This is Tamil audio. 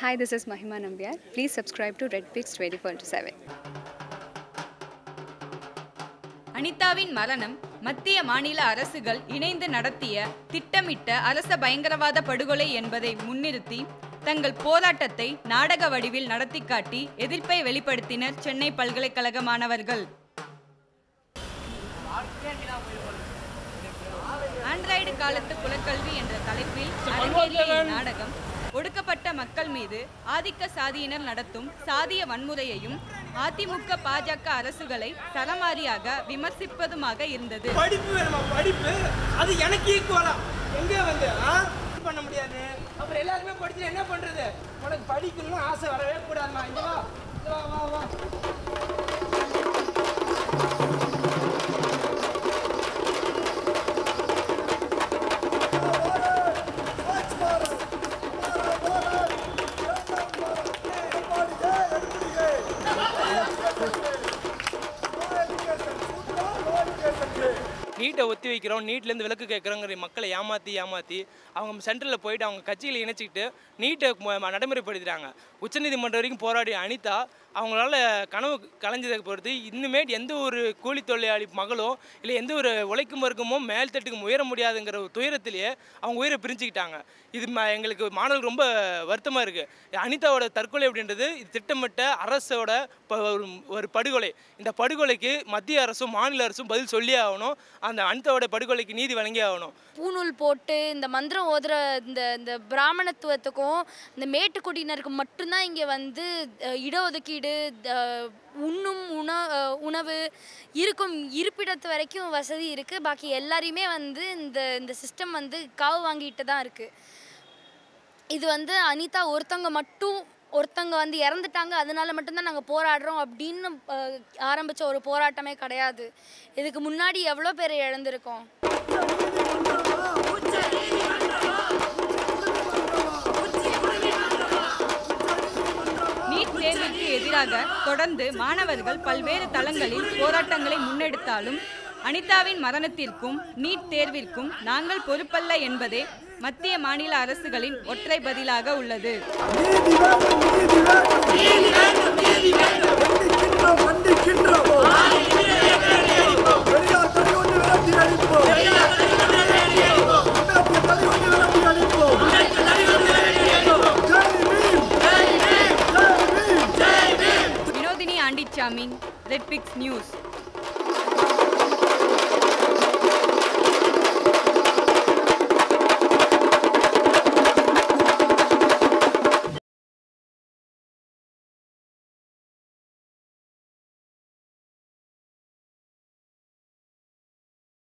Hi, this is Mahima Nambiar. Please subscribe to Red Pix 24 7. அனிதாவின் மரணம் மத்திய மாநில அரசுகள் இணைந்து நடத்திய திட்டமிட்ட அரச பயங்கரவாத படுகொலை என்பதை முன்னிறுத்தி தங்கள் போராட்டத்தை நாடக வடிவில் நடத்தி காட்டி எதிர்ப்பை வெளிப்படுத்தினர் சென்னை பல்கலைக்கழக மாணவர்கள் ஆண்ட்ராய்டு காலத்து குலக்கல்வி என்ற தலைப்பில் அரங்கேறிய இந்நாடகம் ஒடுக்கப்பட்ட மக்கள் மீது ஆதிக்க சாதியினர் நடத்தும் சாதிய வன்முறையையும் அதிமுக பாஜக அரசுகளை சரமாரியாக விமர்சிப்பதுமாக இருந்தது படிப்பு வேணுமா படிப்பு அது எனக்கு ஈக்குவலா எங்க வந்து ஆ இது பண்ண முடியாது அப்புறம் எல்லாருமே படிச்சு என்ன பண்றது உனக்கு படிக்கணும்னு ஆசை வரவே கூடாதுமா இங்க வா இங்க வா வா வா நீட்டை ஒத்தி வைக்கிறோம் நீட்லேருந்து விலக்கு கேட்குறோங்கிற மக்களை ஏமாற்றி ஏமாற்றி அவங்க சென்டரில் போயிட்டு அவங்க கட்சியில் இணைச்சிக்கிட்டு நீட்டை ம- நடைமுறைப்படுத்துகிறாங்க உச்சநீதிமன்றம் வரைக்கும் போராடிய அனிதா அவங்களால கனவு கலைஞ்சதை பொறுத்து இன்னுமேட் எந்த ஒரு கூலி தொழிலாளி மகளோ இல்லை எந்த ஒரு உழைக்கும் வர்க்கமோ மேல்தட்டுக்கு உயர முடியாதுங்கிற ஒரு துயரத்திலேயே அவங்க உயிரை பிரிஞ்சுக்கிட்டாங்க இது ம- எங்களுக்கு மாணவர்கள் ரொம்ப வருத்தமாக இருக்குது அனிதாவோட தற்கொலை அப்படின்றது இது திட்டமிட்ட அரசோட ப- ஒரு ஒரு படுகொலை இந்த படுகொலைக்கு மத்திய அரசும் மாநில அரசும் பதில் சொல்லியே ஆகணும் அந்த அனிதாவோட படுகொலைக்கு நீதி வழங்கியே ஆகணும் பூணூல் போட்டு இந்த மந்திரம் ஓதுற இந்த இந்த பிராமணத்துவத்துக்கும் இந்த மேட்டுக்குடியினருக்கு மட்டும்தான் இங்கே வந்து அஹ், இடஒதுக்கீடு அஹ், உண்ணும் உண அஹ், உணவு இருக்கும் இருப்பிடத்து வரைக்கும் வசதி இருக்குது பாக்கி எல்லாரையுமே வந்து இந்த இந்த சிஸ்டம் வந்து காவு வாங்கிட்டு தான் இருக்குது இது வந்து அனிதா ஒருத்தவங்க மட்டும் ஒருத்தவங்க வந்து இறந்துட்டாங்க அதனால மட்டும்தான் நாங்கள் போராடுறோம் அப்படின்னு அஹ், ஆரம்பிச்ச ஒரு போராட்டமே கிடையாது இதுக்கு முன்னாடி எவ்வளோ பேர் இழந்திருக்கோம் நீட் தேர்விற்கு எதிராக தொடர்ந்து மாணவர்கள் பல்வேறு தளங்களில் போராட்டங்களை முன்னெடுத்தாலும் அனிதாவின் மரணத்திற்கும் நீட் தேர்விற்கும் நாங்கள் பொறுப்பல்ல என்பதே மத்திய மாநில அரசுகளின் ஒற்றை பதிலாக உள்ளது Vinodhini Andichamy Red Pix news